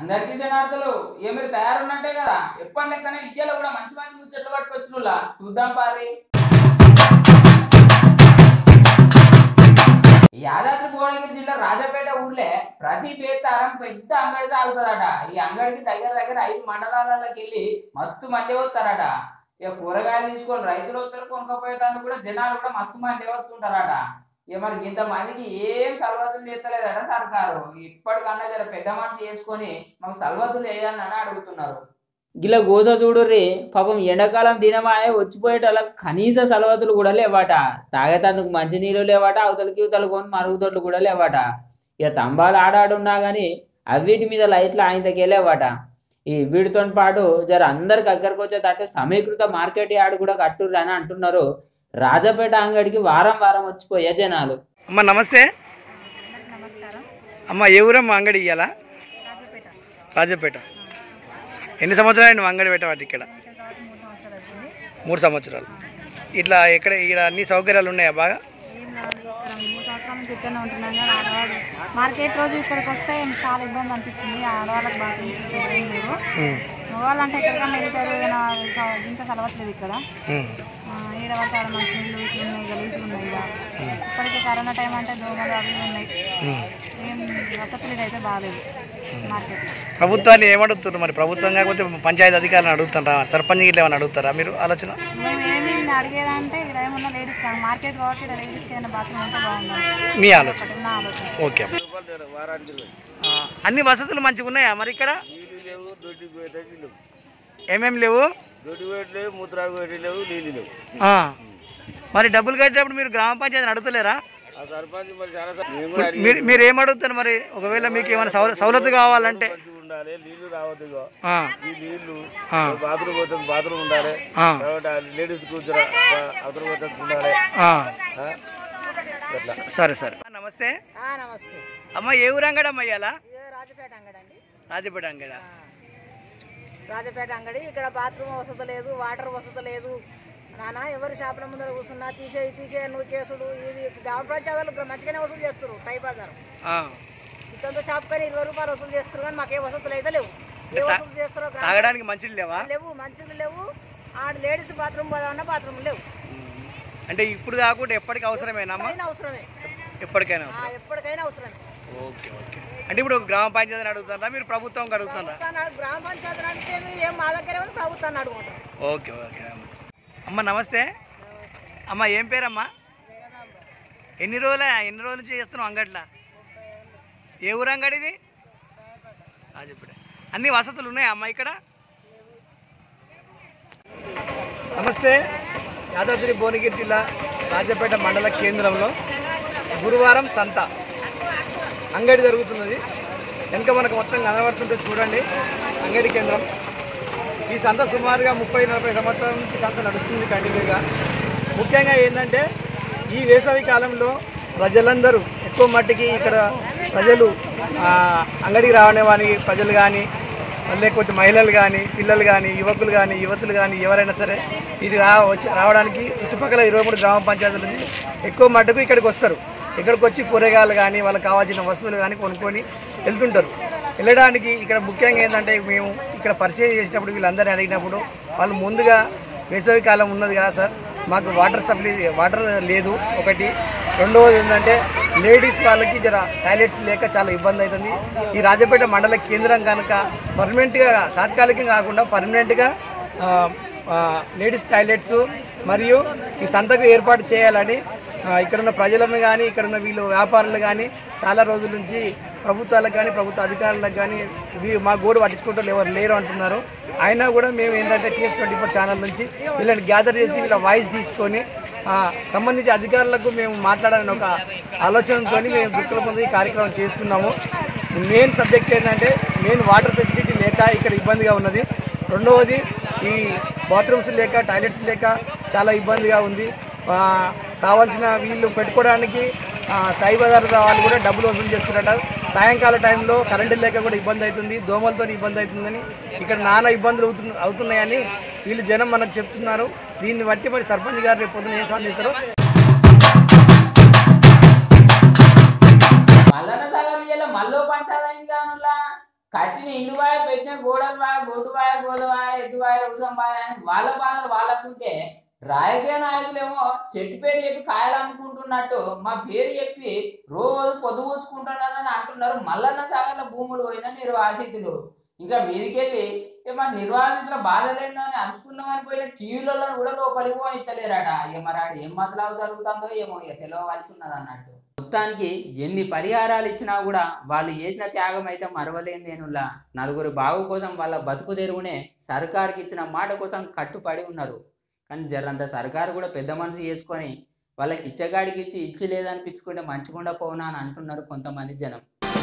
అందరికీ జనార్దలు ఏ మీరు తయారున్నట్టే కదా ఎప్పటి లెక్కనే ఇయ్యాలో కూడా మంచి మంచి ముచ్చట్లు పట్టుకొచ్చిన చూద్దాం పారి యాదాద్రి భువనగిరి జిల్లా రాజపేట ఊర్లే ప్రతి పేతారం పెద్ద అంగడి తాగుతుందట ఈ అంగడికి దగ్గర దగ్గర ఐదు మండలాలకి వెళ్ళి మస్తు మంది వస్తారట ఇక కూరగాయలు తీసుకొని రైతులు వస్తారు కొనుక్కపోయేదానికి కూడా జనాలు కూడా మస్తు మంది వస్తుంటారట ఇక మరి ఇంత మందికి ఏం సలవతులు చేస్తలేదట సర్కారు ఇప్పటికన్నా జర పెద్ద మనిషి చేసుకొని మాకు సలవతులు వేయాలని అడుగుతున్నారు గిలా గోస చూడుర్రి పాపం ఎండాకాలం దినమాయ వచ్చిపోయేటోళ్ళకి కనీస సలవతులు కూడా లేవట తాగేతందుకు మంచినీళ్ళు లేవట అవతలకి ఇవతలు కొని మరుగుదొడ్లు కూడా లేవట ఇక తంబాలు ఆడాడున్నా కానీ అవిటి మీద లైట్లు ఆయనకే లేవట ఈ వీటితో పాటు జర అందరికి దగ్గరకు వచ్చేటట్టు సమీకృత మార్కెట్ యార్డ్ కూడా కట్టుర్రు అని అంటున్నారు రాజపేట అంగడికి వారం వారం వచ్చిపోయే జనాలు అమ్మ నమస్తే నమస్కారం అమ్మ ఏ ఊరమ్మ అంగడి ఇయ్యాలా రాజపేట రాజపేట ఎన్ని సంవత్సరాలు నువ్వు అంగడి పెట్టవాటి ఇక్కడ ఇక్కడ కాబట్టి మూడు సంవత్సరాలు అవుతుంది మూడు సంవత్సరాలు ఇట్లా ఇక్కడ ఇక్కడ అన్ని సౌకర్యాలు ఉన్నాయా బాగా ఏం లేదు ఇక్కడ మూడు సంవత్సరాల నుంచి ఇక్కడనే ఉంటున్నాం కానీ ఆడవాళ్ళు మార్కెట్ రోజు ఇక్కడికి వస్తే చాలా ఇబ్బంది అనిపిస్తుంది ఆడవాళ్ళకి బాగా ఏం లేవు ఉమ్, మగవాళ్ళంటే ఎక్కడికన్నా వెళ్తారు ఏదైనా స- ఇంత చదవట్లేదు ఇక్కడ ఉమ్, ఆ, ఈడ పడితే ఆడ మంచి నీళ్ళు ఇట్లా ఉన్నాయి గలీజ్గా ఉన్నాయి ఇక్కడ ఇప్పటికే కరోనా టైం అంటే దోమలు అవి ఇవి ఉన్నాయి ఉమ్. ఏం వసతులు ఇదైతే బాగాలేదు మార్కెట్లో ప్రభుత్వాన్ని ఏమడుగుతున్నారు మరి ప్రభుత్వం కాకపోతే పంచాయతీ అధికారులను అడుగుతారా సర్పంచ్ గిట్ల ఏమైనా అడుగుతారా మీరు ఆలోచన మేము ఏమి అడిగేదంటే ఇక్కడ ఏమన్నా లేడీస్ కానీ మార్కెట్ కాబట్టి ఇక్కడ లేడీస్కి ఏదైనా బాత్రూమ్ ఉంటే బాగుంటుంది మీ ఆలోచన ఒకటి నా ఆలోచన ఓకే ఆ, అన్ని వసతులు మంచిగా ఉన్నాయా మరి ఇక్కడ లేవు దొడ్డి పోయేటట్టు లేవు ఏమేమి లేవు దొడ్డి పోయట్లేవు మూత్రాలు పోయట్లేవు నీళ్ళు లేవు ఆ. మరి డబ్బులు కట్టేటప్పుడు మీరు గ్రామ పంచాయతీ అడుగుతలేరా ఆ సర్పంచ్ మరి చాలా సార్లు మేము కూడా అడిగి మీరు మీరు ఏమడుగుతారు మరి ఒకవేళ మీకు ఏమైనా సౌల సౌలత్ కావాలంటే మంచిగా ఉండాలి నీళ్లు రావద్దు ఇగో. ఆ, ఈ నీళ్లు ఆ. బాత్రూమ్ పోతుంది బాత్రూమ్ ఉండాలి ఆ, తర్వాత లేడీస్ కూర్చోరా అవతల పోతుంది ఉండాలి ఆ. ఆ? అట్లా సరే సరే నమస్తే నమస్తే అమ్మ ఏ ఊరు అంగడి అమ్మ ఇయ్యాల ఇదే రాజపేట అంగడి అండి రాజపేట అంగడ రాజపేట అంగడి ఇక్కడ బాత్రూమ్ వసతి లేదు వాటర్ వసతి లేదు నాన్న ఎవరు షాపుల ముందర కూర్చున్నా తీసేయి తీసే నువ్వు కేసుడు ఇది గ్రామ పంచాయతీలు మంచిగానే వసూలు చేస్తారు టై బజార్ ఇతంతో షాప్ పైన ఇరవై రూపాయలు వసూలు చేస్తారు కానీ మాకే వసతులు అయితే లేవు ఏ వసూలు చేస్తారో గ్రామ తాగడానికి మంచిది లేవా లేవు మంచిది లేవు ఆడ లేడీస్ బాత్రూమ్ పోదామన్నా బాత్రూమ్ లేవు అంటే ఇప్పుడు కాకుండా ఎప్పటికి అవసరమేనా అమ్మ అయినా అవసరమే ఎప్పటికైనా ఆ, ఎప్పటికైనా అవసరమే ఓకే ఓకే అంటే ఇప్పుడు గ్రామ పంచాయతీని అడుగుతారా మీరు ప్రభుత్వం అడుగుతారా ప్రభుత్వాన్ని గ్రామ పంచాయతీ అంటే మీరు ఏం మా దగ్గర ఏమో ప్రభుత్వాన్ని అడుగుతాం ఓకే ఓకే అమ్మ అమ్మ నమస్తే అమ్మ ఏం పేరమ్మా ఎన్ని రోజులే ఎన్ని రోజుల నుంచి చేస్తున్నావు అంగట్లా ఏ ఊరు అంగడిది రాజపేట అన్ని వసతులు ఉన్నాయా అమ్మ ఇక్కడ నమస్తే యాదాద్రి భువనగిరి జిల్లా రాజపేట మండల కేంద్రంలో గురువారం సంత అంగడి జరుగుతున్నది వెనుక మనకు మొత్తం కనబడుతుంటే చూడండి అంగడి కేంద్రం ఈ సంత సుమారుగా ముప్పై నలభై సంవత్సరాల నుంచి సంత నడుస్తుంది కంటిన్యూగా ముఖ్యంగా ఏంటంటే ఈ వేసవి కాలంలో ప్రజలందరూ ఎక్కువ మట్టికి ఇక్కడ ప్రజలు ఆ, అంగడికి రావనే వారికి ప్రజలు కానీ లేకపోతే మహిళలు కానీ పిల్లలు కానీ యువకులు కానీ యువతులు కానీ ఎవరైనా సరే ఇది రా వచ్చి రావడానికి చుట్టుపక్కల ఇరవై మూడు గ్రామ పంచాయతీల నుంచి ఎక్కువ మట్టుకు ఇక్కడికి వస్తారు ఇక్కడికి వచ్చి కూరగాయలు కానీ వాళ్ళకి కావాల్సిన వస్తువులు కానీ కొనుక్కొని వెళ్తుంటారు వెళ్ళడానికి ఇక్కడ ముఖ్యంగా ఏంటంటే మేము ఇక్కడ పరిచయం చేసినప్పుడు వీళ్ళందరినీ అడిగినప్పుడు వాళ్ళు ముందుగా వేసవి కాలం ఉన్నది కదా సార్ మాకు వాటర్ సప్లై వాటర్ లేదు ఒకటి రెండవది ఏంటంటే లేడీస్ వాళ్ళకి జర టాయిలెట్స్ లేక చాలా ఇబ్బంది అవుతుంది ఈ రాజపేట మండల కేంద్రం కనుక పర్మనెంట్గా తాత్కాలికంగా కాకుండా పర్మనెంట్గా లేడీస్ టాయిలెట్స్ మరియు ఈ సంతకు ఏర్పాటు చేయాలని ఆ, ఇక్కడున్న ప్రజలను కానీ ఇక్కడున్న వీళ్ళు వ్యాపారులు కానీ చాలా రోజుల నుంచి ప్రభుత్వాలకు కానీ ప్రభుత్వ అధికారులకు కానీ వీ- మా గోడు పట్టించుకుంటారు ఎవరు లేరు అంటున్నారు అయినా కూడా మేము ఏంటంటే టీఎస్ ట్వంటీ ఫోర్ ఛానల్ నుంచి వీళ్ళని గ్యాదర్ చేసి వీళ్ళ వాయిస్ తీసుకొని ఆ, సంబంధించి అధికారులకు మేము మాట్లాడాలని ఒక ఆలోచనతో మేము గుర్తుల పొంది ఈ కార్యక్రమం చేస్తున్నాము మెయిన్ సబ్జెక్ట్ ఏంటంటే మెయిన్ వాటర్ ఫెసిలిటీ లేక ఇక్కడ ఇబ్బందిగా ఉన్నది రెండవది ఈ బాత్రూమ్స్ లేక టాయిలెట్స్ లేక చాలా ఇబ్బందిగా ఉంది ఆ, కావాల్సిన వీళ్ళు పెట్టుకోవడానికి ఆ, సాయి బజార్ వాళ్ళు కూడా డబ్బులు వసూలు చేస్తున్నారట సాయంకాల టైంలో కరెంటు లేక కూడా ఇబ్బంది అవుతుంది దోమలతో ఇబ్బంది అవుతుందని ఇక్కడ నానా ఇబ్బందులు అవుతు అవుతున్నాయని వీళ్ళు జనం మనకు చెప్తున్నారు దీన్ని బట్టి మరి సర్పంచ్ గారు రేపు పొద్దున ఏం స్పందిస్తారో మల్లన్న సాగర్ ఇలా మల్లో పంచాయతీ కానులా కట్టిన ఇల్లు వాయ పెట్టిన గోడలు వాయ గొడ్డు వాయ గోదవాయ ఎద్దు వాయ ఉసం వాయ అని వాళ్ళ బాధలు వాళ్ళకుంటే రాజకీయ నాయకులేమో చెట్టు పేరు చెప్పి కాయలు అమ్ముకుంటున్నట్టు మా పేరు చెప్పి రోజు పొద్దుగూచుకుంటున్నారని అంటున్నారు మల్లన్న సాగర్ల భూములు పోయిన నిర్వాసితులు ఇంకా మీదికెళ్ళి ఏ మన నిర్వాసితుల బాధ లేదో అని అరుచుకున్నామని పోయిన టీవీలలో కూడా లోపలికి పోనిస్తలేరట ఇక మరి ఆడ ఏం మతలావు జరుగుతుందో ఏమో ఇక తెలవలసి ఉన్నది అన్నట్టు మొత్తానికి ఎన్ని పరిహారాలు ఇచ్చినా కూడా వాళ్ళు చేసిన త్యాగం అయితే మరవలేనిదేనులా నలుగురు బాగు కోసం వాళ్ళ బతుకు తెరువునే సర్కార్కి ఇచ్చిన మాట కోసం కట్టుపడి ఉన్నారు కానీ జరంత సర్కారు కూడా పెద్ద మనసు చేసుకొని వాళ్ళకి ఇచ్చగాడికి ఇచ్చి ఇచ్చి లేదనిపించుకుంటే మంచిగుండా పోనా అని అంటున్నారు కొంతమంది జనం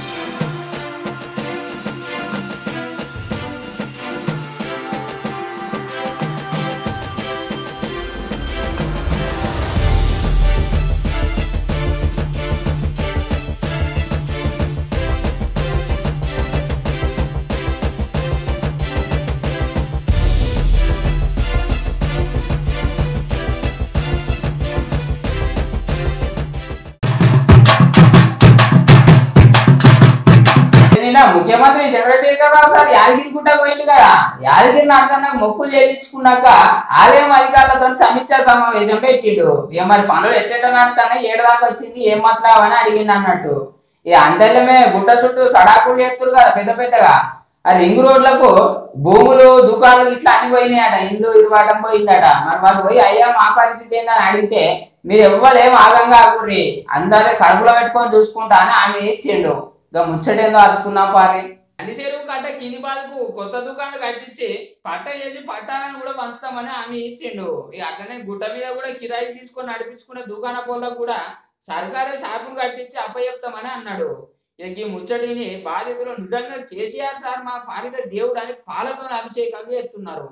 నిన్న ముఖ్యమంత్రి చంద్రశేఖరరావు సార్ యాదగిరి గుట్ట పోయింది కదా యాదగిరి నరసన్నకు మొక్కులు చెల్లించుకున్నాక ఆలయం అధికారులతో సమీక్షా సమావేశం పెట్టిండు ఇక మరి పనులు ఎట్టేట నడుతానే ఏడు దాకా వచ్చింది ఏం మాత్రం అని అడిగిండు అన్నట్టు ఇక అందరిమే గుట్ట చుట్టూ సడాకులు చేస్తురు కదా పెద్ద పెద్దగా ఆ రింగ్ రోడ్లకు భూములు దుకాణాలు ఇట్లా అన్ని పోయినాయట ఇల్లు ఇరువాటం పోయిందట మరి వాళ్ళు పోయి అయ్యా మా పరిస్థితి ఏందని అడిగితే మీరు ఎవ్వరేం ఆగంగా ఆగుర్రి అందరే కడుపులో పెట్టుకొని చూసుకుంటా అని ఆమె ఇచ్చిండు ఇక ముచ్చటేందో అరుచుకున్నాం పారి అన్ని చెరువు కట్ట కింది బాధకు కొత్త దుకాణం కట్టించి పట్ట చేసి పట్టాలని కూడా పంచుతామని ఆమె ఇచ్చిండు ఇక అట్లనే గుట్ట మీద కూడా కిరాయి తీసుకొని నడిపించుకునే దుకాణ పోలకు కూడా సర్కారే షాపులు కట్టించి అప్పచెప్తామని అన్నాడు ఇక ఈ ముచ్చటిని బాధితులు నిజంగా కేసీఆర్ సార్ మా పాలిత దేవుడు అని పాలతో అభిషేకం చేస్తున్నారు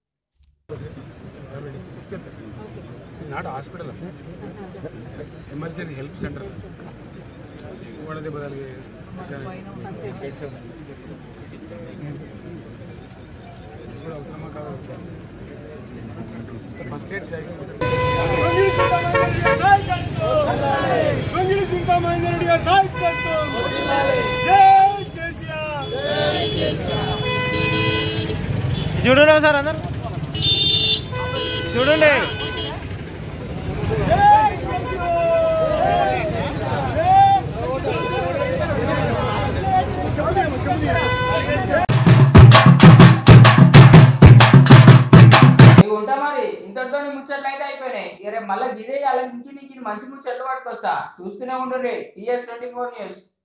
ನಾಡು ಹಾಸ್ಪಿಟಲ್ ಎಮರ್ಜೆನ್ಸಿ ಹೆಲ್ಪ್ ಸೆಂಟರ್ ಒಳದೆ ಬದಲಿಗೆ ಫಸ್ಟ್ ಏಡ್ చూడండి సార్ అందరు చూడండి ఇవి ఉంటా మరి ఇంతటితో నీ ముచ్చట్లు అయితే అయిపోయినాయి ఇక రేపు మళ్ళీ గిదే అలా ఇంకి నీకు మంచి ముచ్చట్లు పట్టుకొస్తా చూస్తూనే ఉండు రే టీఎస్ ట్వంటీ ఫోర్ న్యూస్